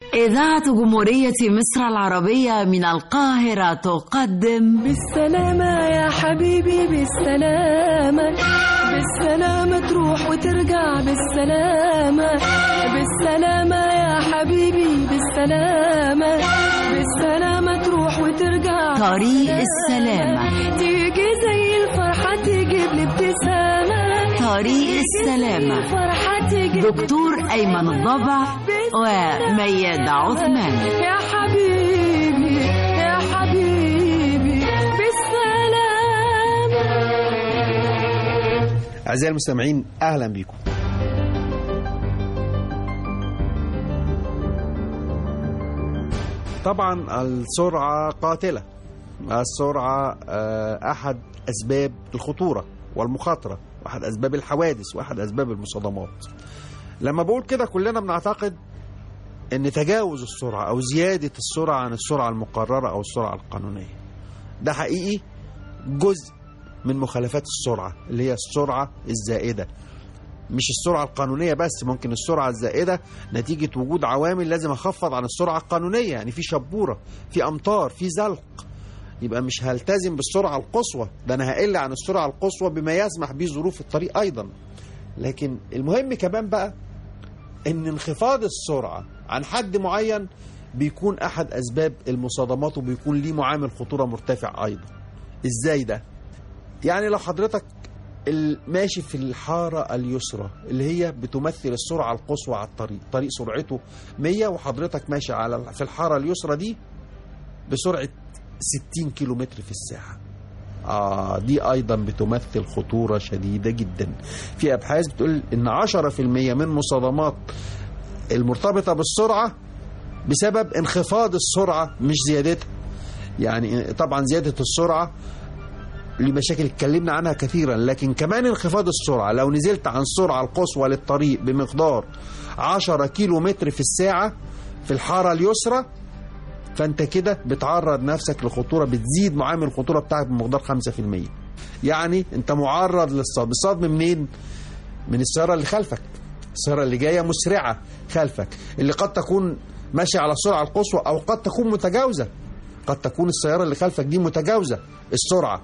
إذاعة جمهورية مصر العربية من القاهرة تقدم بالسلامة يا حبيبي بالسلامة بالسلامة تروح وترجع بالسلامة بالسلامة يا حبيبي بالسلامة بالسلامة تروح وترجع طريق السلامة تيجي زي الفرحة تجيب لي ابتسامة طريق السلامة الفرحة تجيب لي دكتور أيمن الضبع ومياد عثمان يا حبيبي يا حبيبي بالسلامة أعزائي المستمعين أهلا بكم طبعا السرعة قاتلة السرعة آه، أحد أسباب الخطورة والمخاطرة وأحد أسباب الحوادث وأحد أسباب المصادمات لما بقول كده كلنا بنعتقد أن تجاوز السرعة أو زيادة السرعة عن السرعة المقررة أو السرعة القانونية ده حقيقي جزء من مخالفات السرعة اللي هي السرعة الزائدة مش السرعة القانونية بس ممكن السرعة الزائدة نتيجة وجود عوامل لازم أخفض عن السرعة القانونية يعني في شبورة في أمطار في زلق يبقى مش هلتزم بالسرعة القصوى ده أنا هقل عن السرعة القصوى بما يسمح به ظروف الطريق أيضا لكن المهم كمان بقى ان انخفاض السرعة عن حد معين بيكون أحد أسباب المصادمات وبيكون ليه معامل خطورة مرتفع أيضا إزاي ده؟ يعني لو حضرتك ال- ماشي في الحارة اليسرى اللي هي بتمثل السرعة القصوى على الطريق طريق سرعته 100 وحضرتك ماشي على في الحارة اليسرى دي بسرعة 60 كيلومتر في الساعة آه دي أيضا بتمثل خطورة شديدة جدا في أبحاث بتقول إن 10% من مصادمات المرتبطة بالسرعة بسبب انخفاض السرعة مش زيادتها يعني طبعا زيادة السرعة لمشاكل اتكلمنا عنها كثيرا لكن كمان انخفاض السرعة لو نزلت عن السرعة القصوى للطريق بمقدار 10 كيلو متر في الساعة في الحارة اليسرى فانت كده بتعرض نفسك لخطورة بتزيد معامل الخطورة بتاعك بمقدار 5% يعني انت معرض للصدمة الصدمة منين؟ من السيارة اللي خلفك السيارة اللي جاية مسرعة خلفك اللي قد تكون ماشية على السرعة القصوى أو قد تكون متجاوزة قد تكون السيارة اللي خلفك دي متجاوزة السرعة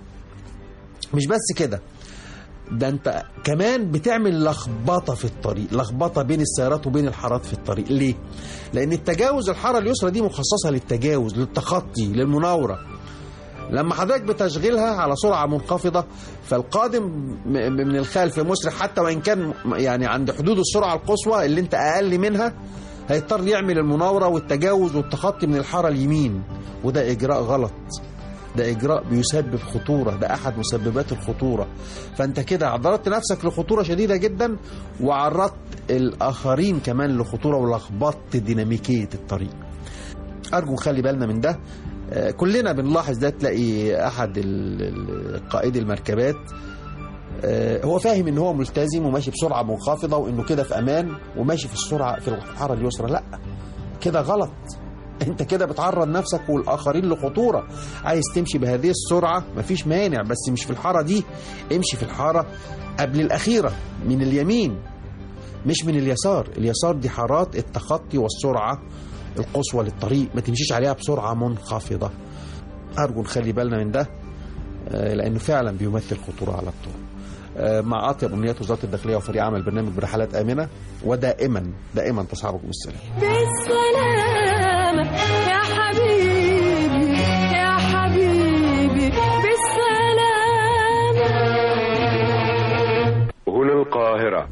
مش بس كده ده انت كمان بتعمل لخبطه في الطريق لخبطه بين السيارات وبين الحارات في الطريق ليه لان التجاوز الحاره اليسرى دي مخصصه للتجاوز للتخطي للمناوره لما حضرتك بتشغيلها على سرعه منخفضه فالقادم م- من الخلف مسرع حتى وان كان يعني عند حدود السرعه القصوى اللي انت اقل منها هيضطر يعمل المناوره والتجاوز والتخطي من الحاره اليمين وده اجراء غلط ده اجراء بيسبب خطوره ده احد مسببات الخطوره فانت كده عرضت نفسك لخطوره شديده جدا وعرضت الاخرين كمان لخطوره ولخبطت ديناميكيه الطريق ارجو نخلي بالنا من ده آه، كلنا بنلاحظ ده تلاقي احد ال- ال- قائدي المركبات آه، هو فاهم ان هو ملتزم وماشي بسرعه منخفضه وانه كده في امان وماشي في السرعه في الحاره اليسرى لا كده غلط انت كده بتعرض نفسك والاخرين لخطوره عايز تمشي بهذه السرعه مفيش مانع بس مش في الحاره دي امشي في الحاره قبل الاخيره من اليمين مش من اليسار اليسار دي حارات التخطي والسرعه القصوى للطريق ما تمشيش عليها بسرعه منخفضه ارجو نخلي بالنا من ده آه، لانه فعلا بيمثل خطوره على الطرق آه، مع اطيب امنيات وزاره الداخليه وفريق عمل برنامج برحلات امنه ودائما دائما تصحبكم السلام بالسلامة يا حبيبي يا حبيبي بالسلامة هنا القاهرة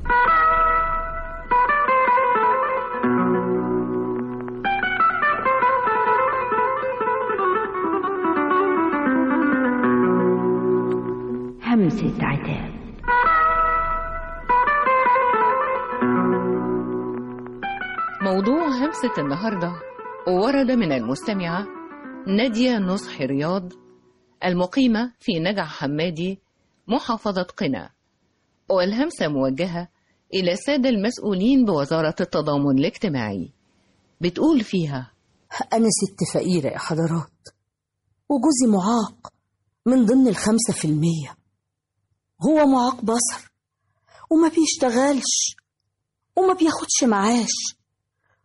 همسة عتاب موضوع همسة النهاردة ورد من المستمعة نادية نصح رياض المقيمة في نجع حمادي محافظة قنا والهمسة موجهة إلى السادة المسؤولين بوزارة التضامن الاجتماعي بتقول فيها أنا ست فقيرة يا حضرات وجوزي معاق من ضمن الخمسة في المية هو معاق بصر وما بيشتغلش وما بياخدش معاش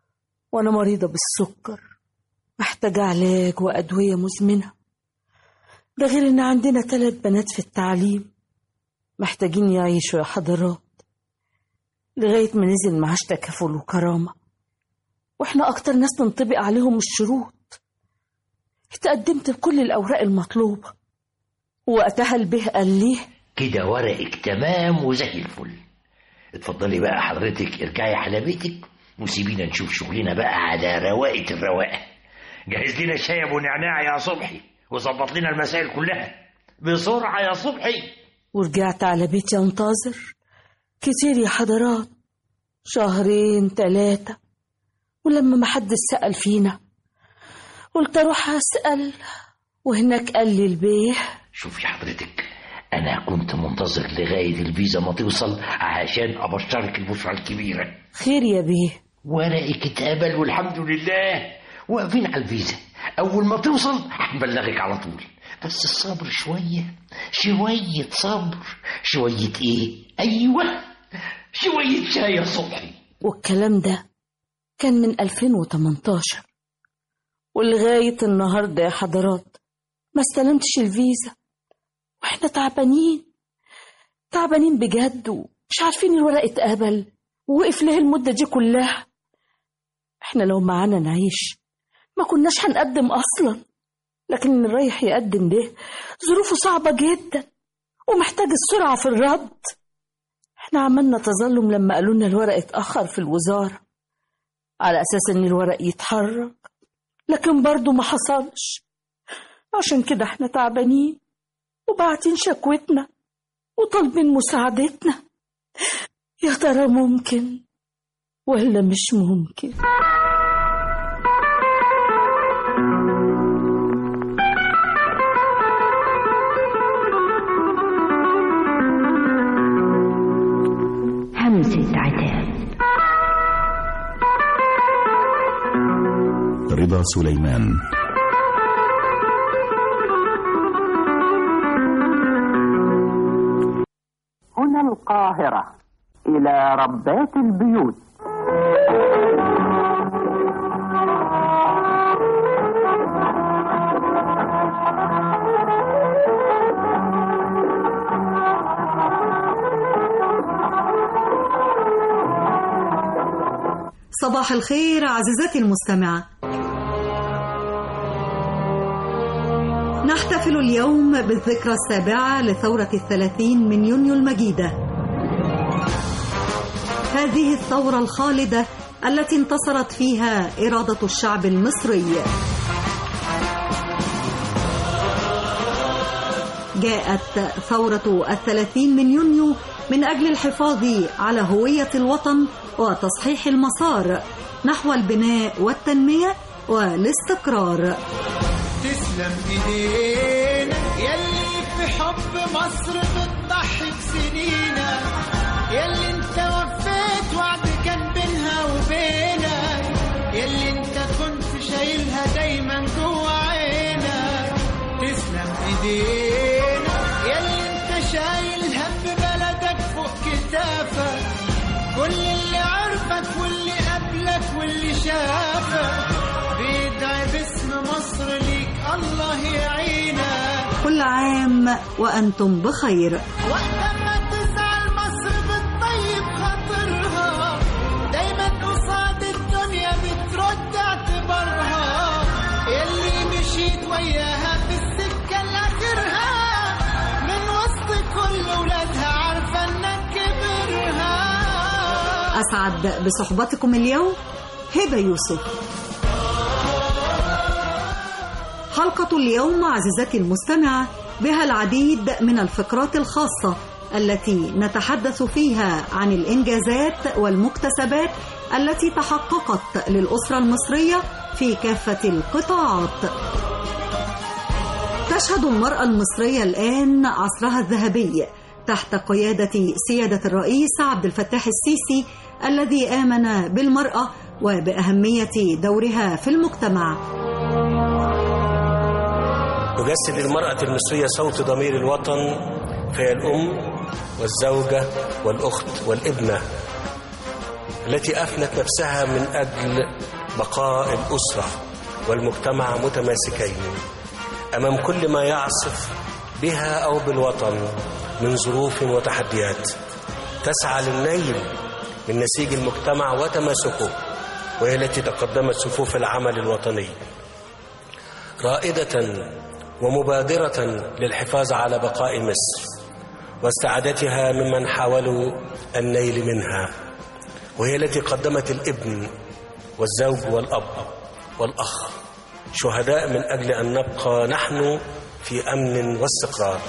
وأنا مريضة بالسكر محتاجة علاج وأدوية مزمنة ده غير إن عندنا ثلاث بنات في التعليم محتاجين يعيشوا يا حضرات لغاية ما نزل معاش تكافل وكرامة وإحنا أكتر ناس تنطبق عليهم الشروط اتقدمت بكل الأوراق المطلوبة ووقتها البه قال لي كده ورقك تمام وزي الفل اتفضلي بقى حضرتك ارجعي على بيتك وسيبينا نشوف شغلنا بقى على رواقة الرواقة جهز لنا شاي ابو نعناع يا صبحي وظبط لنا المسائل كلها بسرعة يا صبحي ورجعت على بيتي أنتظر كتير يا حضرات شهرين تلاتة ولما ما حد سأل فينا قلت أروح أسأل وهناك قال لي البيه شوفي حضرتك انا كنت منتظر لغاية الفيزا ما توصل عشان ابشرك البشرة الكبيرة خير يا بيه ورقك اتقبل والحمد لله واقفين على الفيزا اول ما توصل هنبلغك على طول بس الصبر شوية شوية صبر شوية ايه ايوه شوية شاي يا صبحي والكلام ده كان من 2018 ولغاية النهاردة يا حضرات ما استلمتش الفيزا واحنا تعبانين تعبانين بجد ومش عارفين الورق اتقبل ووقف ليه المدة دي كلها احنا لو معانا نعيش ما كناش هنقدم اصلا لكن اللي رايح يقدم ده ظروفه صعبة جدا ومحتاج السرعة في الرد احنا عملنا تظلم لما قالوا لنا الورق اتأخر في الوزارة على أساس إن الورق يتحرك لكن برضه ما حصلش عشان كده احنا تعبانين وباعتين شكوتنا وطالبين مساعدتنا يا ترى ممكن ولا مش ممكن همسة عتاب رضا سليمان هنا القاهرة إلى ربات البيوت صباح الخير عزيزتي المستمعة نحتفل اليوم بالذكرى السابعة لثورة الثلاثين من يونيو المجيدة هذه الثورة الخالدة التي انتصرت فيها إرادة الشعب المصري جاءت ثورة الثلاثين من يونيو من أجل الحفاظ على هوية الوطن وتصحيح المسار نحو البناء والتنمية والاستقرار تسلم ايدينا يلي في حب مصر بتضحي بسنينا يلي انت وفيت وعد كان بينها وبينك يلي انت كنت شايلها دايما جوا عينك تسلم ايدينا يلي انت شايل هم بلدك فوق كتافك كل اللي عرفك واللي قبلك واللي شافك بيدعي باسم مصر ليك الله يعينك كل عام وأنتم بخير وقت ما تزعل مصر بتطيب خاطرها دايما قصاد الدنيا بترد اعتبارها يلي مشيت وياها في السكة لآخرها من وسط كل ولادها عارفة انك كبرها أسعد بصحبتكم اليوم هبة يوسف حلقة اليوم عزيزتي المستمعة بها العديد من الفقرات الخاصة التي نتحدث فيها عن الإنجازات والمكتسبات التي تحققت للأسرة المصرية في كافة القطاعات تشهد المرأة المصرية الآن عصرها الذهبي تحت قيادة سيادة الرئيس عبد الفتاح السيسي الذي آمن بالمرأة وبأهمية دورها في المجتمع تجسد المرأة المصرية صوت ضمير الوطن فهي الأم والزوجة والأخت والابنة التي أفنت نفسها من أجل بقاء الأسرة والمجتمع متماسكين أمام كل ما يعصف بها أو بالوطن من ظروف وتحديات تسعى للنيل من نسيج المجتمع وتماسكه وهي التي تقدمت صفوف العمل الوطني رائدة ومبادرة للحفاظ على بقاء مصر واستعادتها ممن حاولوا النيل منها وهي التي قدمت الابن والزوج والأب والأخ شهداء من أجل أن نبقى نحن في أمن واستقرار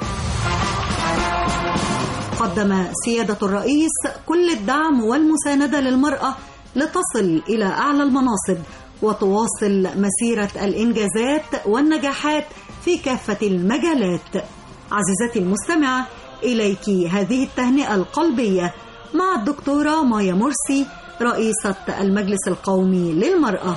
قدم سيادة الرئيس كل الدعم والمساندة للمرأة لتصل إلى أعلى المناصب وتواصل مسيرة الإنجازات والنجاحات في كافة المجالات عزيزتي المستمعة إليك هذه التهنئة القلبية مع الدكتورة مايا مرسي رئيسة المجلس القومي للمرأة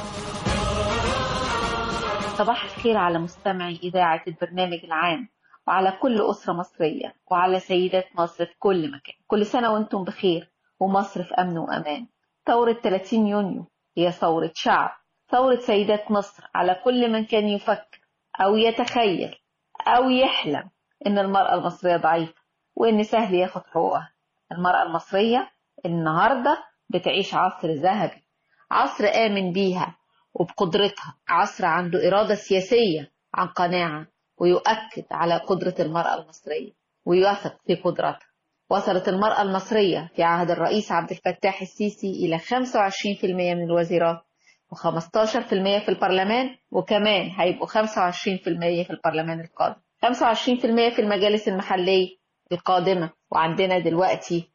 صباح الخير على مستمعي إذاعة البرنامج العام وعلى كل أسرة مصرية وعلى سيدات مصر في كل مكان كل سنة وانتم بخير ومصر في أمن وأمان ثورة 30 يونيو هي ثورة شعب ثورة سيدات مصر على كل من كان يفكر أو يتخيل أو يحلم إن المرأة المصرية ضعيفة وإن سهل ياخد حقوقها المرأة المصرية النهاردة بتعيش عصر ذهبي عصر آمن بيها وبقدرتها عصر عنده إرادة سياسية عن قناعة ويؤكد على قدرة المرأة المصرية ويثق في قدرتها وصلت المرأة المصرية في عهد الرئيس عبد الفتاح السيسي إلى 25% من الوزيرات و15% في البرلمان وكمان هيبقوا 25% في البرلمان القادم 25% في المجالس المحلية القادمة وعندنا دلوقتي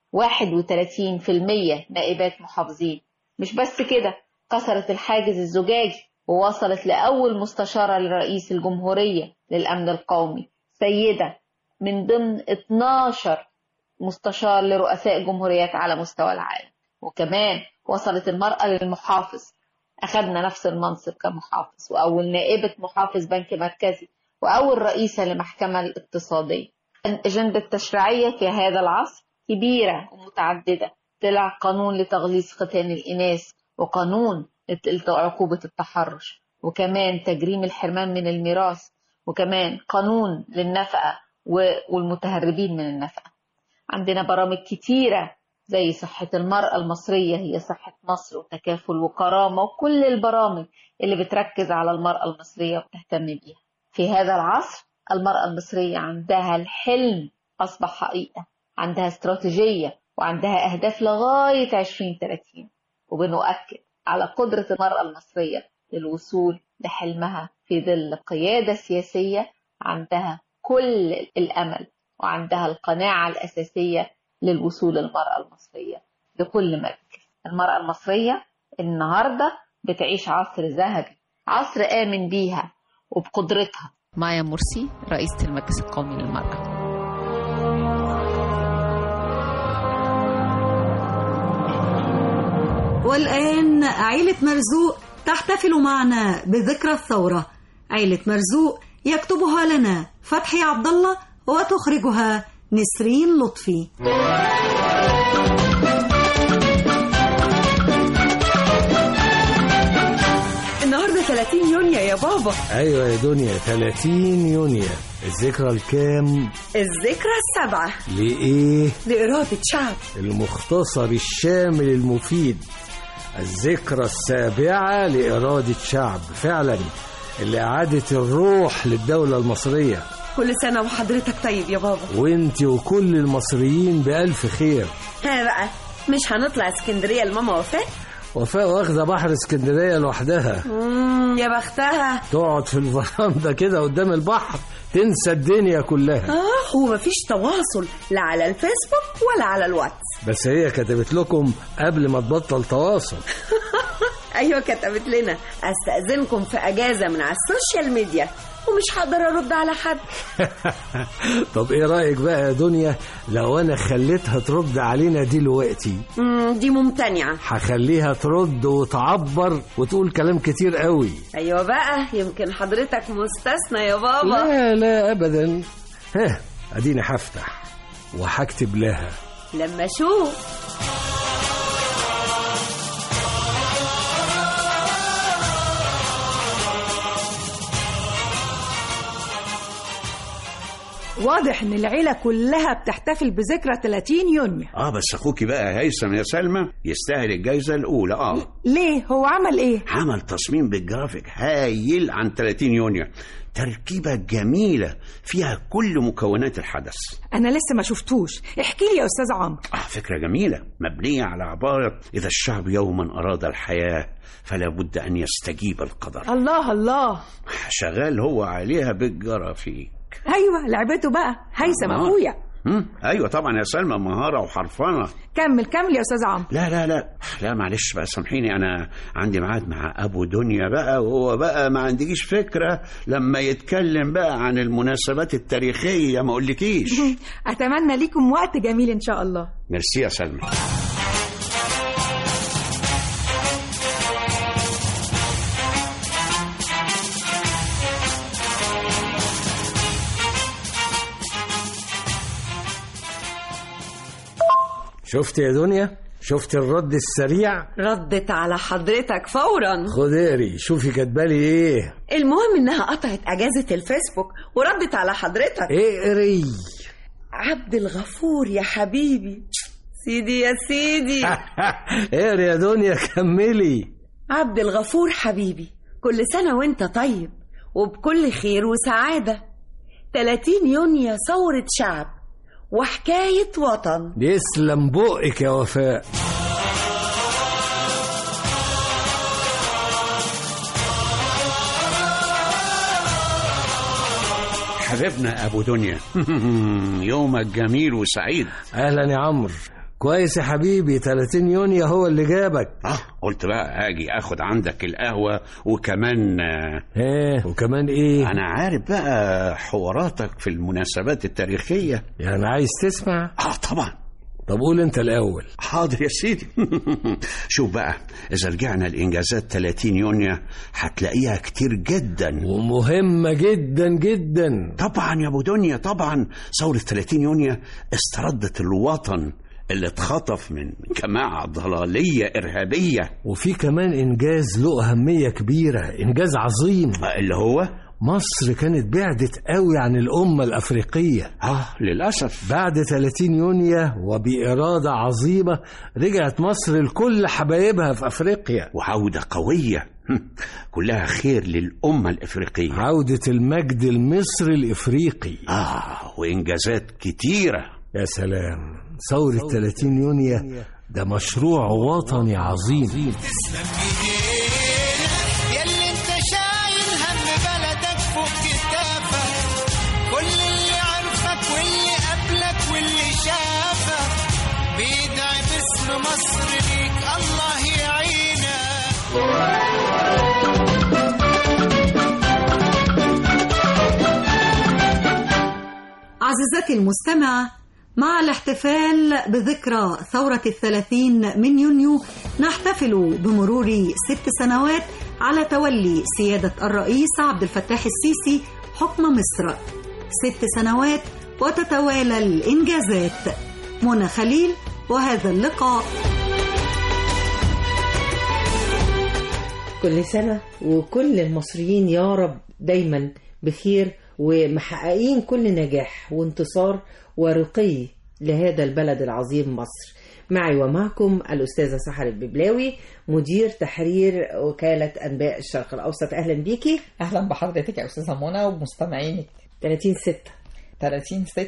31% نائبات محافظين مش بس كده كسرت الحاجز الزجاجي ووصلت لأول مستشارة لرئيس الجمهورية للأمن القومي سيدة من ضمن 12 مستشار لرؤساء جمهوريات على مستوى العالم وكمان وصلت المرأة للمحافظ أخذنا نفس المنصب كمحافظ وأول نائبة محافظ بنك مركزي وأول رئيسة لمحكمة الاقتصادية الأجندة التشريعية في هذا العصر كبيرة ومتعددة طلع قانون لتغليظ ختان الإناث وقانون عقوبة التحرش وكمان تجريم الحرمان من الميراث وكمان قانون للنفقة والمتهربين من النفقة عندنا برامج كتيرة زي صحة المرأة المصرية هي صحة مصر وتكافل وكرامة وكل البرامج اللي بتركز على المرأة المصرية وبتهتم بيها في هذا العصر المرأة المصرية عندها الحلم أصبح حقيقة عندها استراتيجية وعندها أهداف لغاية 2030 وبنؤكد على قدرة المرأة المصرية للوصول لحلمها في ظل قيادة سياسية عندها كل الأمل وعندها القناعة الأساسية للوصول للمرأة المصرية لكل مركز المرأة المصرية النهاردة بتعيش عصر ذهبي عصر آمن بيها وبقدرتها مايا مرسي رئيسة المجلس القومي للمرأة والآن عيلة مرزوق تحتفل معنا بذكرى الثورة عيلة مرزوق يكتبها لنا فتحي عبد الله وتخرجها نسرين لطفي النهارده 30 يونيو يا بابا ايوه يا دنيا 30 يونيو الذكرى الكام الذكرى السابعة لايه لإرادة شعب المختصر الشامل المفيد الذكرى السابعة لإرادة شعب فعلا اللي أعادت الروح للدولة المصرية كل سنة وحضرتك طيب يا بابا وانت وكل المصريين بألف خير ها بقى مش هنطلع اسكندرية لماما وفاء وفاء واخدة بحر اسكندرية لوحدها مم، يا بختها تقعد في الفرندة كده قدام البحر تنسى الدنيا كلها اه ومفيش تواصل لا على الفيسبوك ولا على الواتس بس هي كتبت لكم قبل ما تبطل تواصل ايوه كتبت لنا استاذنكم في اجازه من على السوشيال ميديا ومش هقدر ارد على حد طب ايه رأيك بقى يا دنيا لو انا خليتها ترد علينا دلوقتي مم، دي ممتنعه هخليها ترد وتعبر وتقول كلام كتير قوي ايوه بقى يمكن حضرتك مستثنى يا بابا لا لا ابدا ها اديني هفتح وهكتب لها لما اشوف واضح ان العيلة كلها بتحتفل بذكرى 30 يونيو اه بس اخوكي بقى هيثم يا سلمى يستاهل الجايزه الاولى اه ليه هو عمل ايه عمل تصميم بالجرافيك هايل عن 30 يونيو تركيبه جميله فيها كل مكونات الحدث انا لسه ما شفتوش احكي لي يا استاذ عمرو آه فكره جميله مبنيه على عباره اذا الشعب يوما اراد الحياه فلا بد ان يستجيب القدر الله الله شغال هو عليها بالجرافيك ايوه لعبته بقى هيثم آه. اخويا مم. ايوه طبعا يا سلمى مهاره وحرفنه كمل كمل يا استاذ عمرو لا لا لا لا معلش بقى سامحيني انا عندي ميعاد مع ابو دنيا بقى وهو بقى ما عندكيش فكره لما يتكلم بقى عن المناسبات التاريخيه ما اقولكيش اتمنى ليكم وقت جميل ان شاء الله ميرسي يا سلمى شفت يا دنيا شفت الرد السريع ردت على حضرتك فورا خد اقري شوفي كاتبالي ايه المهم انها قطعت اجازة الفيسبوك وردت على حضرتك اقري عبد الغفور يا حبيبي سيدي يا سيدي اقري يا دنيا كملي عبد الغفور حبيبي كل سنة وانت طيب وبكل خير وسعادة 30 يونيو ثورة شعب وحكاية وطن يسلم بقك يا وفاء حبيبنا ابو دنيا يومك جميل وسعيد اهلا يا عمرو كويس يا حبيبي 30 يونيو هو اللي جابك اه قلت بقى هاجي اخد عندك القهوه وكمان آه، ايه وكمان ايه انا عارف بقى حواراتك في المناسبات التاريخيه يعني عايز تسمع اه طبعا طب قول انت الاول حاضر يا سيدي شوف بقى اذا رجعنا لانجازات 30 يونيو هتلاقيها كتير جدا ومهمة جدا جدا طبعا يا ابو دنيا طبعا ثوره 30 يونيو استردت الوطن اللي اتخطف من جماعه ضلاليه ارهابيه وفي كمان انجاز له اهمية كبيرة انجاز عظيم اللي هو مصر كانت بعدت قوي عن الأمة الأفريقية اه للاسف بعد 30 يونيو وبإرادة عظيمة رجعت مصر لكل حبايبها في أفريقيا وعوده قويه كلها خير للامه الافريقيه عودة المجد المصري الإفريقي اه وانجازات كتيره يا سلام ثورة 30 يونيو ده مشروع وطني عظيم ياللي انت شايل هم بلدك فوق كتافك كل اللي عارفك واللي قبلك واللي شافك بيدعي باسم مصر ليك الله يعينك عزيزتي المستمعة مع الاحتفال بذكرى ثورة الثلاثين من يونيو نحتفل بمرور ست سنوات على تولي سيادة الرئيس عبد الفتاح السيسي حكم مصر ست سنوات وتتوالى الإنجازات منى خليل وهذا اللقاء كل سنة وكل المصريين يا رب دايما بخير ومحققين كل نجاح وانتصار ورقي لهذا البلد العظيم مصر معي ومعكم الأستاذة سحر الببلاوي مدير تحرير وكالة أنباء الشرق الأوسط أهلا بيكي اهلا بحضرتك يا استاذه منى ومستمعينك 30 6 30 6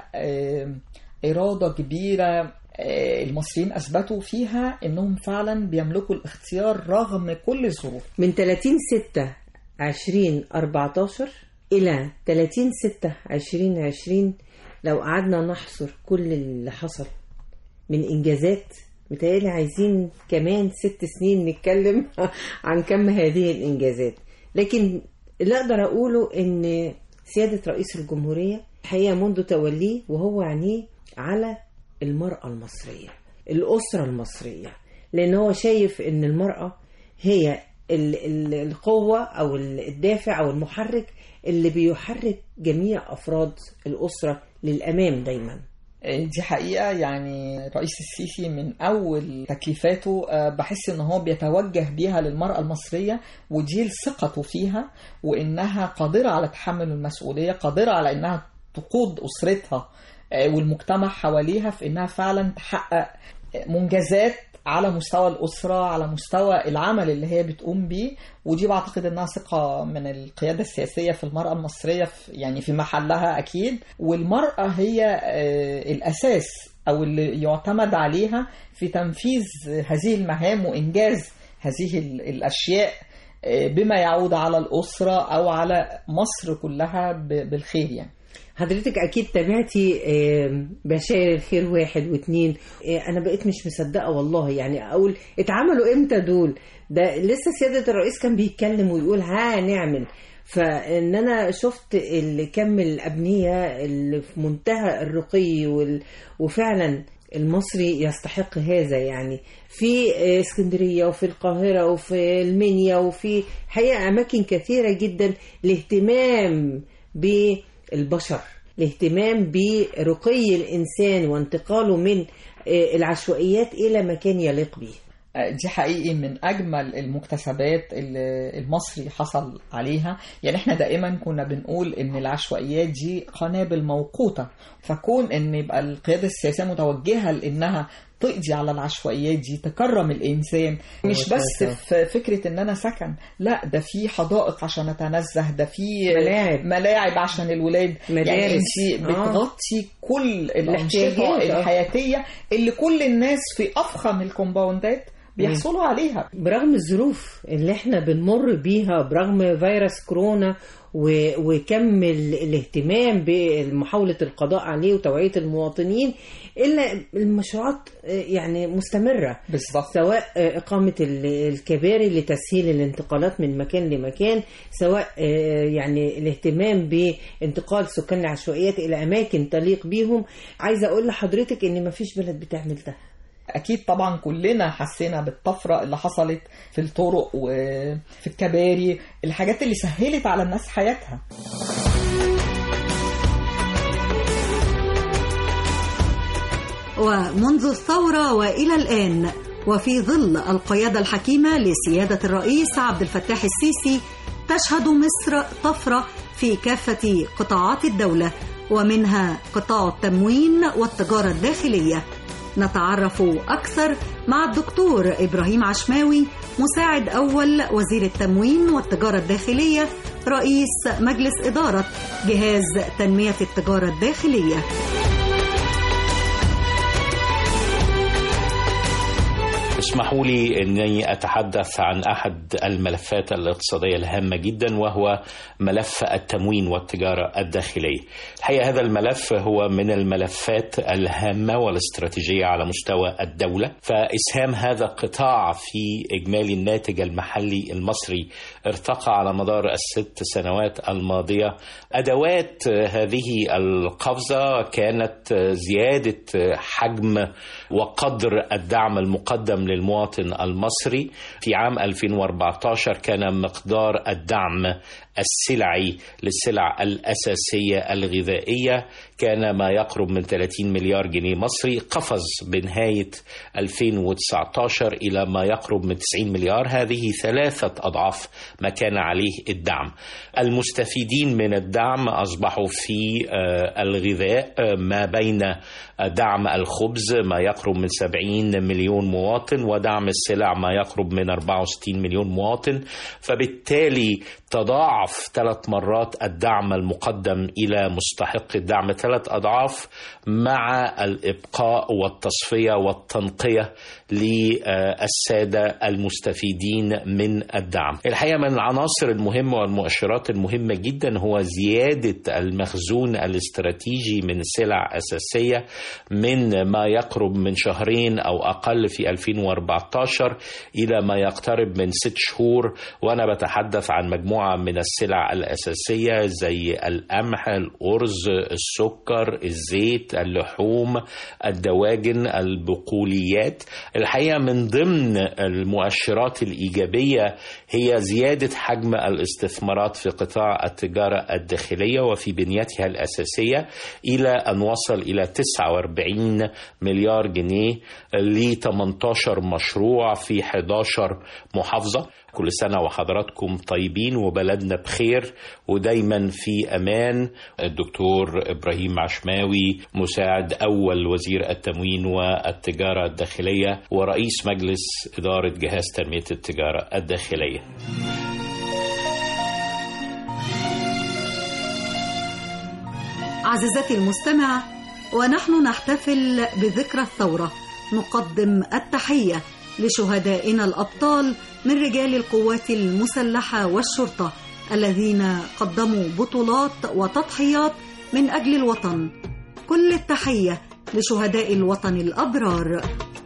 اراده كبيره آه، المصريين اثبتوا فيها انهم فعلا بيملكوا الاختيار رغم كل الظروف من 30 6 2014 إلى 30 6 2020 لو قعدنا نحصر كل اللي حصل من إنجازات متهيألي عايزين كمان ست سنين نتكلم عن كم هذه الإنجازات لكن اللي أقدر أقوله إن سيادة رئيس الجمهورية الحقيقة منذ توليه وهو عينيه على المرأة المصرية الأسرة المصرية لأن هو شايف إن المرأة هي ال- ال- القوة أو الدافع أو المحرك اللي بيحرك جميع أفراد الأسرة للأمام دايما دي حقيقة يعني رئيس السيسي من أول تكليفاته آه، بحس إن هو بيتوجه بيها للمرأة المصرية ودي ثقته فيها وإنها قادرة على تحمل المسؤولية قادرة على إنها تقود أسرتها آه، والمجتمع حواليها في إنها فعلا تحقق منجزات على مستوى الأسرة على مستوى العمل اللي هي بتقوم بيه ودي بعتقد إنها ثقة من القيادة السياسية في المرأة المصرية في يعني في محلها أكيد والمرأة هي آه، الأساس أو اللي يعتمد عليها في تنفيذ هذه المهام وإنجاز هذه ال- الأشياء آه، بما يعود على الأسرة أو على مصر كلها ب- بالخير يعني حضرتك اكيد تابعتي آه، بشاير الخير واحد واثنين آه، انا بقيت مش مصدقه والله يعني اقول اتعملوا امتى دول ده لسه سياده الرئيس كان بيتكلم ويقول ها نعمل فان انا شفت ال- كم الابنيه اللي في منتهى الرقي وال- وفعلا المصري يستحق هذا يعني في آه، اسكندريه وفي القاهره وفي المنيا وفي حقيقه اماكن كثيره جدا الاهتمام بالبشر الاهتمام برقي الانسان وانتقاله من آه، العشوائيات الى مكان يليق به دي حقيقي من اجمل المكتسبات اللي المصري حصل عليها يعني احنا دائما كنا بنقول ان العشوائيات دي قنابل موقوته فكون ان يبقى القياده السياسيه متوجهه لانها تقضي على العشوائيات دي تكرم الانسان مش بس في فكره ان انا سكن لا ده في حدائق عشان اتنزه ده في ملاعب. ملاعب عشان الولاد يعني مدارس. انت آه. بتغطي كل الاحتياجات، الانشطه آه. الحياتيه اللي كل الناس في افخم الكومباوندات بيحصلوا عليها برغم الظروف اللي احنا بنمر بيها برغم فيروس كورونا و- وكم ال- الاهتمام بمحاولة القضاء عليه وتوعية المواطنين إلا المشروعات آه، يعني مستمرة بالظبط سواء آه، إقامة ال- الكباري لتسهيل الانتقالات من مكان لمكان سواء آه، يعني الاهتمام بانتقال سكان العشوائيات إلى أماكن تليق بيهم عايزة أقول لحضرتك إن مفيش بلد بتعمل ده اكيد طبعا كلنا حسينا بالطفره اللي حصلت في الطرق وفي الكباري الحاجات اللي سهلت على الناس حياتها ومنذ الثورة وإلى الآن وفي ظل القيادة الحكيمة لسيادة الرئيس عبد الفتاح السيسي تشهد مصر طفرة في كافة قطاعات الدولة ومنها قطاع التموين والتجارة الداخلية نتعرف أكثر مع الدكتور إبراهيم عشماوي مساعد أول وزير التموين والتجارة الداخلية رئيس مجلس إدارة جهاز تنمية التجارة الداخلية اسمحوا لي اني اتحدث عن احد الملفات الاقتصاديه الهامه جدا وهو ملف التموين والتجاره الداخليه. الحقيقه هذا الملف هو من الملفات الهامه والاستراتيجيه على مستوى الدوله، فاسهام هذا القطاع في اجمالي الناتج المحلي المصري ارتقى على مدار الست سنوات الماضيه. ادوات هذه القفزه كانت زياده حجم وقدر الدعم المقدم للمواطن المصري في عام 2014 كان مقدار الدعم السلعي للسلع الأساسية الغذائية كان ما يقرب من 30 مليار جنيه مصري قفز بنهاية 2019 إلى ما يقرب من 90 مليار هذه ثلاثة أضعاف ما كان عليه الدعم المستفيدين من الدعم أصبحوا في آه، الغذاء آه، ما بين دعم الخبز ما يقرب من 70 مليون مواطن ودعم السلع ما يقرب من 64 مليون مواطن فبالتالي تضاعف ثلاث مرات الدعم المقدم إلى مستحق الدعم ثلاث أضعاف مع الإبقاء والتصفية والتنقية للسادة المستفيدين من الدعم الحقيقة من العناصر المهمة والمؤشرات المهمة جدا هو زيادة المخزون الاستراتيجي من سلع أساسية من ما يقرب من شهرين أو أقل في 2014 إلى ما يقترب من ست شهور وأنا بتحدث عن مجموعة من السلع الأساسية زي القمح الأرز السكر الزيت اللحوم الدواجن البقوليات الحقيقة من ضمن المؤشرات الإيجابية هي زيادة حجم الاستثمارات في قطاع التجارة الداخلية وفي بنيتها الأساسية إلى أن وصل إلى 49 مليار جنيه ل 18 11 مشروع في 11 محافظة كل سنة وحضراتكم طيبين وبلدنا بخير ودايما في أمان الدكتور إبراهيم عشماوي مساعد أول وزير التموين والتجارة الداخلية ورئيس مجلس إدارة جهاز تنمية التجارة الداخلية عزيزتي المستمعة ونحن نحتفل بذكرى الثورة نقدم التحية لشهدائنا الأبطال من رجال القوات المسلحة والشرطة الذين قدموا بطولات وتضحيات من أجل الوطن كل التحية لشهداء الوطن الأبرار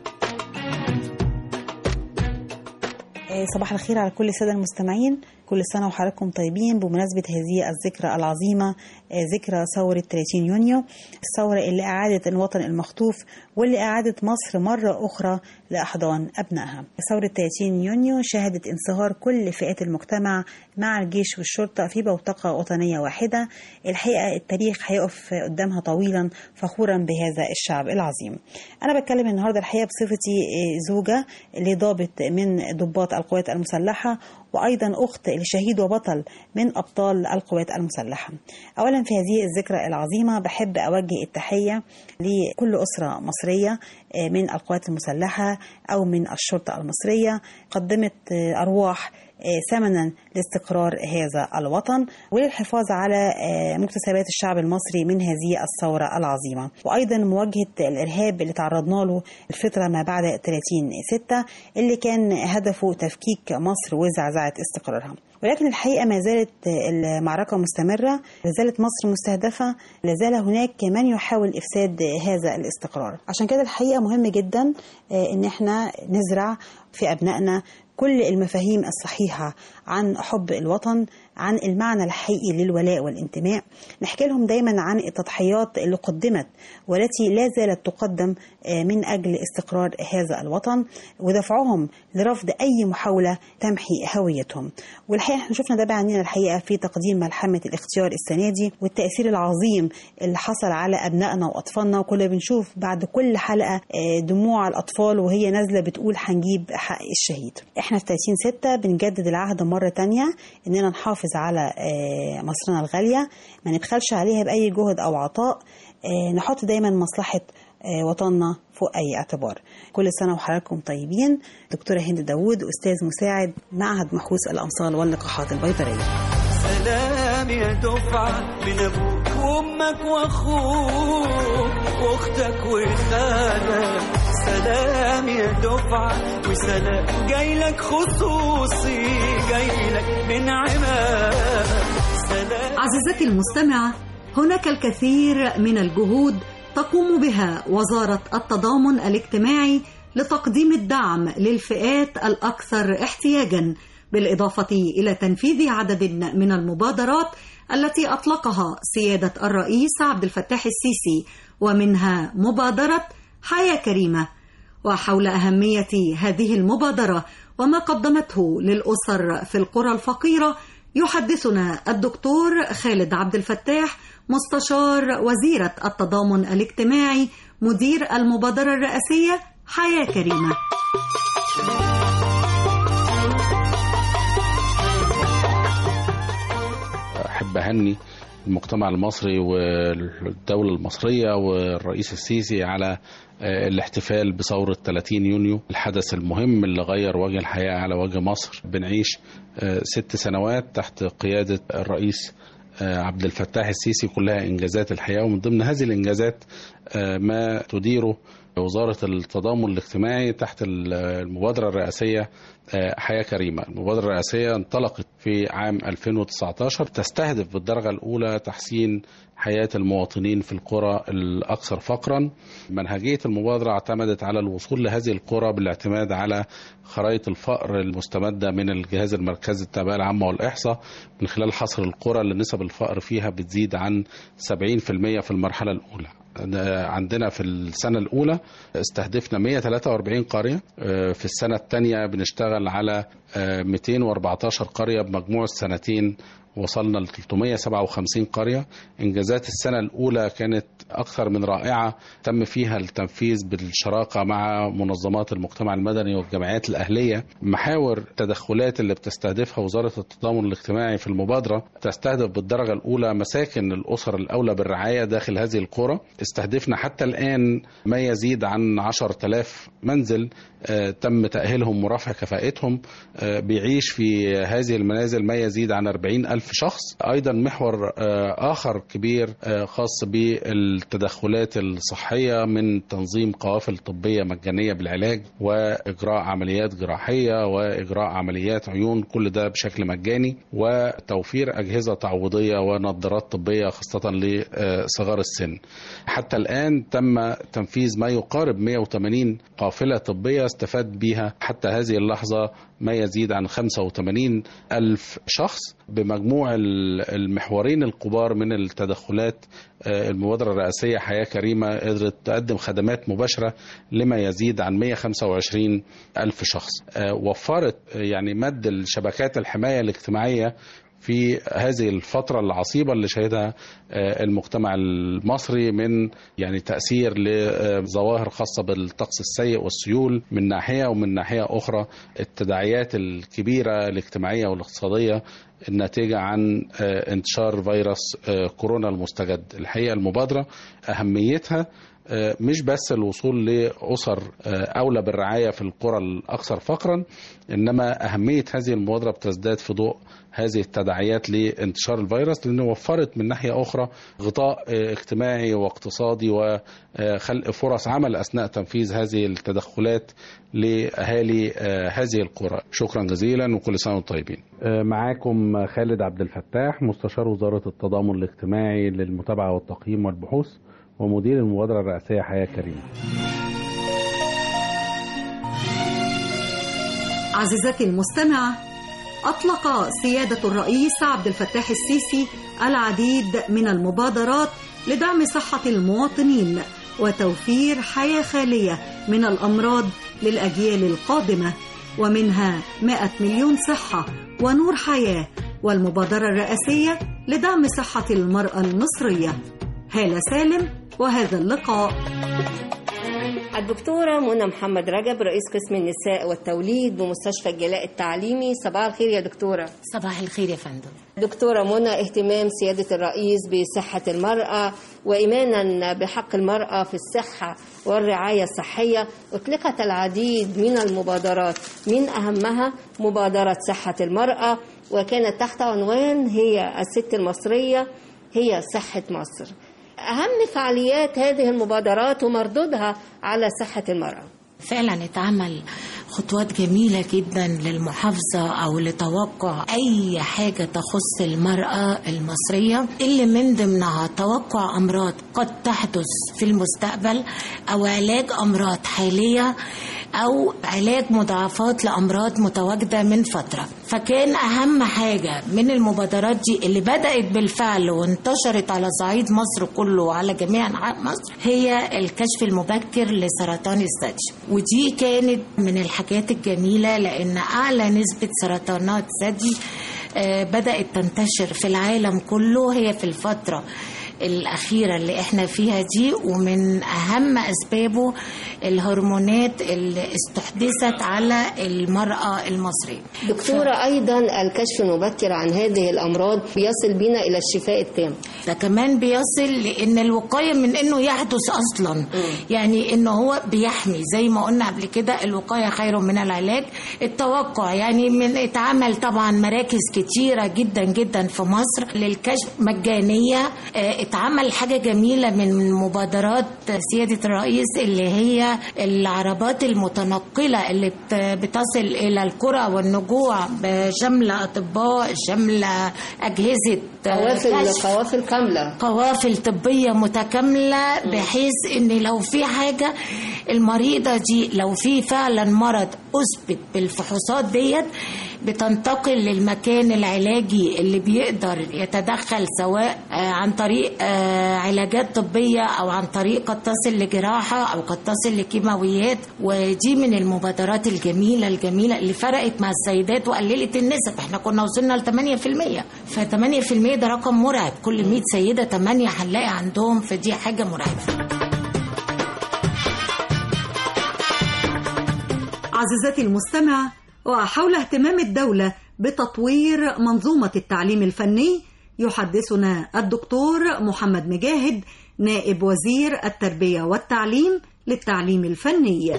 صباح الخير على كل السادة المستمعين كل سنة وحضراتكم طيبين بمناسبة هذه الذكرى العظيمة ذكرى ثورة 30 يونيو الثورة اللي أعادت الوطن المخطوف واللي أعادت مصر مرة أخرى لأحضان أبنائها ثورة 30 يونيو شهدت انصهار كل فئات المجتمع مع الجيش والشرطة في بوتقة وطنية واحدة الحقيقة التاريخ هيقف قدامها طويلا فخورا بهذا الشعب العظيم أنا بتكلم النهاردة الحقيقة بصفتي زوجة لضابط من ضباط القوات المسلحة وأيضا أخت لشهيد وبطل من أبطال القوات المسلحة أولا في هذه الذكرى العظيمة بحب أوجه التحية لكل أسرة مصرية من القوات المسلحة أو من الشرطة المصرية قدمت أرواح ثمنا لاستقرار هذا الوطن وللحفاظ على مكتسبات الشعب المصري من هذه الثورة العظيمة وأيضا مواجهة الإرهاب اللي تعرضنا له الفترة ما بعد 30 ستة اللي كان هدفه تفكيك مصر وزعزعة استقرارها ولكن الحقيقة ما زالت المعركة مستمرة لازالت مصر مستهدفة لازال هناك من يحاول إفساد هذا الاستقرار عشان كده الحقيقة مهم جدا إن احنا نزرع في أبنائنا كل المفاهيم الصحيحة عن حب الوطن عن المعنى الحقيقي للولاء والانتماء نحكي لهم دايما عن التضحيات اللي قدمت والتي لا زالت تقدم من أجل استقرار هذا الوطن ودفعهم لرفض أي محاولة تمحي هويتهم والحقيقة احنا شفنا ده بعينينا الحقيقة في تقديم ملحمة الاختيار السنة دي والتأثير العظيم اللي حصل على أبنائنا وأطفالنا وكنا بنشوف بعد كل حلقة دموع الأطفال وهي نازلة بتقول هنجيب حق الشهيد احنا في 30 ستة بنجدد العهد مرة تانية اننا نحافظ على مصرنا الغالية ما نبخلش عليها بأي جهد أو عطاء نحط دايما مصلحة وطننا فوق أي اعتبار كل سنة وحضراتكم طيبين دكتورة هند داوود أستاذ مساعد معهد محوس الأمصال واللقاحات البيطرية سلام يا دفعة من أبوك وأمك وأخوك وأختك وخالك سلام يا دفعة وسلام جايلك خصوصي جايلك من عماد سلام عزيزتي المستمعة هناك الكثير من الجهود تقوم بها وزارة التضامن الاجتماعي لتقديم الدعم للفئات الأكثر احتياجا بالإضافة إلى تنفيذ عدد من المبادرات التي أطلقها سيادة الرئيس عبد الفتاح السيسي ومنها مبادرة حياة كريمة وحول أهمية هذه المبادرة وما قدمته للأسر في القرى الفقيرة يحدثنا الدكتور خالد عبد الفتاح مستشار وزيرة التضامن الاجتماعي مدير المبادرة الرئاسية حياة كريمة أحب أهني المجتمع المصري والدولة المصرية والرئيس السيسي على الاحتفال بثورة 30 يونيو الحدث المهم اللي غير وجه الحياة على وجه مصر بنعيش ست سنوات تحت قيادة الرئيس عبد الفتاح السيسي كلها إنجازات الحياة ومن ضمن هذه الإنجازات ما تديره وزارة التضامن الاجتماعي تحت المبادرة الرئاسية حياة كريمة المبادرة الرئاسية انطلقت في عام 2019 تستهدف بالدرجة الأولى تحسين حياة المواطنين في القرى الأكثر فقرا منهجية المبادرة اعتمدت على الوصول لهذه القرى بالاعتماد على خرائط الفقر المستمدة من الجهاز المركزي التابع العامة والإحصاء من خلال حصر القرى اللي نسب الفقر فيها بتزيد عن 70% في المرحلة الأولى عندنا في السنة الأولى استهدفنا 143 قرية في السنة الثانية بنشتغل على 214 قرية بمجموع السنتين وصلنا ل 357 قرية إنجازات السنة الأولى كانت أكثر من رائعة تم فيها التنفيذ بالشراكة مع منظمات المجتمع المدني والجمعيات الأهلية محاور التدخلات اللي بتستهدفها وزارة التضامن الاجتماعي في المبادرة تستهدف بالدرجة الأولى مساكن الأسر الأولى بالرعاية داخل هذه القرى استهدفنا حتى الآن ما يزيد عن 10000 منزل آه، تم تأهيلهم ورفع كفاءتهم آه، بيعيش في هذه المنازل ما يزيد عن 40 ألف شخص أيضا محور آه، آخر كبير آه، خاص بالتدخلات الصحية من تنظيم قوافل طبية مجانية بالعلاج وإجراء عمليات جراحية وإجراء عمليات عيون كل ده بشكل مجاني وتوفير أجهزة تعويضية ونظارات طبية خاصة لصغار السن حتى الآن تم تنفيذ ما يقارب 180 قافلة طبية استفاد بها حتى هذه اللحظة ما يزيد عن 85 ألف شخص بمجموع ال- المحورين الكبار من التدخلات آه، المبادرة الرئاسية حياة كريمة قدرت تقدم خدمات مباشرة لما يزيد عن 125 ألف شخص آه، وفرت آه، يعني مد الشبكات الحماية الاجتماعية في هذه الفترة العصيبة اللي شهدها آه، المجتمع المصري من يعني تأثير لظواهر خاصة بالطقس السيء والسيول من ناحية ومن ناحية أخرى التداعيات الكبيرة الاجتماعية والاقتصادية الناتجة عن آه، انتشار فيروس آه، كورونا المستجد الحقيقة المبادرة أهميتها آه، مش بس الوصول لأسر آه، أولى بالرعاية في القرى الأكثر فقرا إنما أهمية هذه المبادرة بتزداد في ضوء هذه التداعيات لانتشار الفيروس لأنه وفرت من ناحية أخرى غطاء آه، اجتماعي واقتصادي وخلق فرص عمل أثناء تنفيذ هذه التدخلات لأهالي آه، هذه القرى شكرا جزيلا وكل سنة وانتم طيبين آه، معاكم خالد عبد الفتاح مستشار وزارة التضامن الاجتماعي للمتابعة والتقييم والبحوث ومدير المبادرة الرئاسية حياة كريمة عزيزتي المستمعة أطلق سيادة الرئيس عبد الفتاح السيسي العديد من المبادرات لدعم صحة المواطنين وتوفير حياة خالية من الأمراض للأجيال القادمة ومنها 100 مليون صحة ونور حياة والمبادرة الرئاسية لدعم صحة المرأة المصرية هالة سالم وهذا اللقاء الدكتورة منى محمد رجب رئيس قسم النساء والتوليد بمستشفى الجلاء التعليمي صباح الخير يا دكتورة صباح الخير يا فندم دكتورة منى اهتمام سيادة الرئيس بصحة المرأة وإيمانا بحق المرأة في الصحة والرعاية الصحية أطلقت العديد من المبادرات من أهمها مبادرة صحة المرأة وكانت تحت عنوان هي الست المصرية هي صحة مصر أهم فعاليات هذه المبادرات ومردودها على صحة المرأة فعلا اتعمل خطوات جميلة جدا للمحافظة أو لتوقع أي حاجة تخص المرأة المصرية اللي من ضمنها توقع أمراض قد تحدث في المستقبل أو علاج أمراض حالية أو علاج مضاعفات لأمراض متواجدة من فترة فكان أهم حاجة من المبادرات دي اللي بدأت بالفعل وانتشرت على صعيد مصر كله وعلى جميع أنحاء مصر هي الكشف المبكر لسرطان الثدي ودي كانت من الحاجات الجميلة لأن أعلى نسبة سرطانات ثدي آه، بدأت تنتشر في العالم كله هي في الفترة الأخيرة اللي احنا فيها دي ومن أهم أسبابه الهرمونات اللي استحدثت على المرأة المصرية دكتورة أيضا الكشف المبكر عن هذه الأمراض بيصل بنا إلى الشفاء التام ده كمان بيصل لان الوقايه من انه يحدث اصلا يعني انه هو بيحمي زي ما قلنا قبل كده الوقايه خير من العلاج التوقع يعني من اتعمل طبعا مراكز كتيره جدا جدا في مصر للكشف مجانيه آه، اتعمل حاجه جميله من مبادرات سياده الرئيس اللي هي العربات المتنقله اللي بت- بتصل الى القرى والنجوع بشمل اطباء شمل اجهزه آه، قوافل كشف. قوافل كاملة قوافل طبية متكاملة بحيث ان لو في حاجة المريضة دي لو في فعلا مرض اثبت بالفحوصات ديت بتنتقل للمكان العلاجي اللي بيقدر يتدخل سواء آه، عن طريق آه، علاجات طبية أو عن طريق قد تصل لجراحة أو قد تصل لكيماويات ودي من المبادرات الجميلة الجميلة اللي فرقت مع السيدات وقللت النسب احنا كنا وصلنا ل 8% ف 8% ده رقم مرعب كل 100 سيدة 8 هنلاقي عندهم فدي حاجة مرعبة عزيزتي المستمع وحول اهتمام الدولة بتطوير منظومة التعليم الفني يحدثنا الدكتور محمد مجاهد نائب وزير التربية والتعليم للتعليم الفني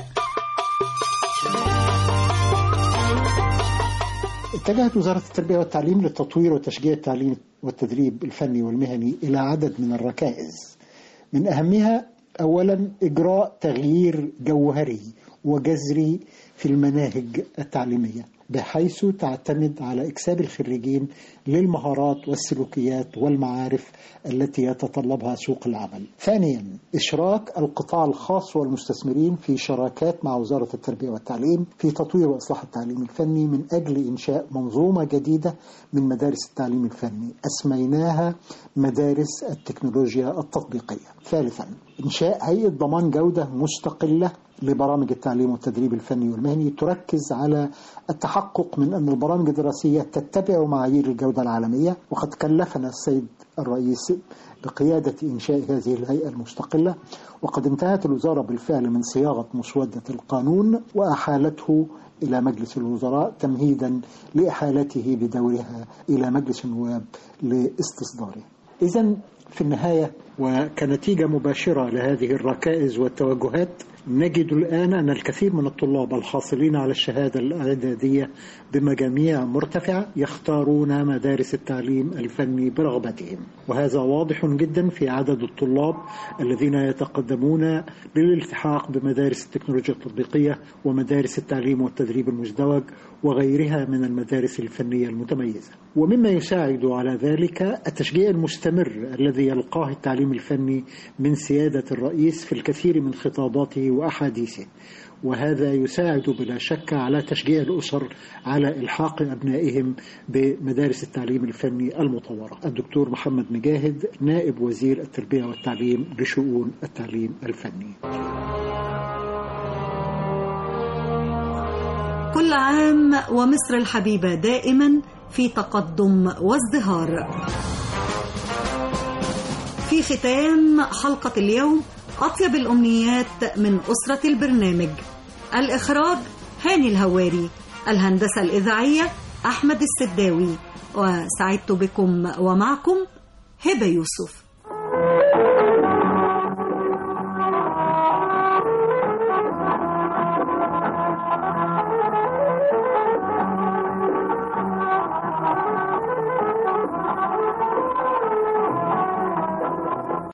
اتجهت وزارة التربية والتعليم للتطوير وتشجيع التعليم والتدريب الفني والمهني إلى عدد من الركائز من أهمها أولا إجراء تغيير جوهري وجذري في المناهج التعليمية بحيث تعتمد على إكساب الخريجين للمهارات والسلوكيات والمعارف التي يتطلبها سوق العمل. ثانيا إشراك القطاع الخاص والمستثمرين في شراكات مع وزارة التربية والتعليم في تطوير وإصلاح التعليم الفني من أجل إنشاء منظومة جديدة من مدارس التعليم الفني أسميناها مدارس التكنولوجيا التطبيقية. ثالثا إنشاء هيئة ضمان جودة مستقلة لبرامج التعليم والتدريب الفني والمهني تركز على التحقق من أن البرامج الدراسية تتبع معايير الجودة العالمية وقد كلفنا السيد الرئيس بقيادة إنشاء هذه الهيئة المستقلة وقد انتهت الوزارة بالفعل من صياغة مسودة القانون وأحالته إلى مجلس الوزراء تمهيدا لإحالته بدورها إلى مجلس النواب لاستصداره إذا في النهاية وكنتيجة مباشرة لهذه الركائز والتوجهات نجد الآن أن الكثير من الطلاب الحاصلين على الشهادة الإعدادية بمجاميع مرتفعة يختارون مدارس التعليم الفني برغبتهم وهذا واضح جدا في عدد الطلاب الذين يتقدمون للالتحاق بمدارس التكنولوجيا التطبيقية ومدارس التعليم والتدريب المزدوج وغيرها من المدارس الفنية المتميزة ومما يساعد على ذلك التشجيع المستمر الذي يلقاه التعليم الفني من سيادة الرئيس في الكثير من خطاباته وأحاديثه وهذا يساعد بلا شك على تشجيع الأسر على إلحاق أبنائهم بمدارس التعليم الفني المطورة الدكتور محمد مجاهد نائب وزير التربية والتعليم لشؤون التعليم الفني كل عام ومصر الحبيبة دائما في تقدم وازدهار في ختام حلقة اليوم أطيب الأمنيات من أسرة البرنامج الإخراج هاني الهواري الهندسة الإذاعية أحمد السداوي وسعدت بكم ومعكم هبة يوسف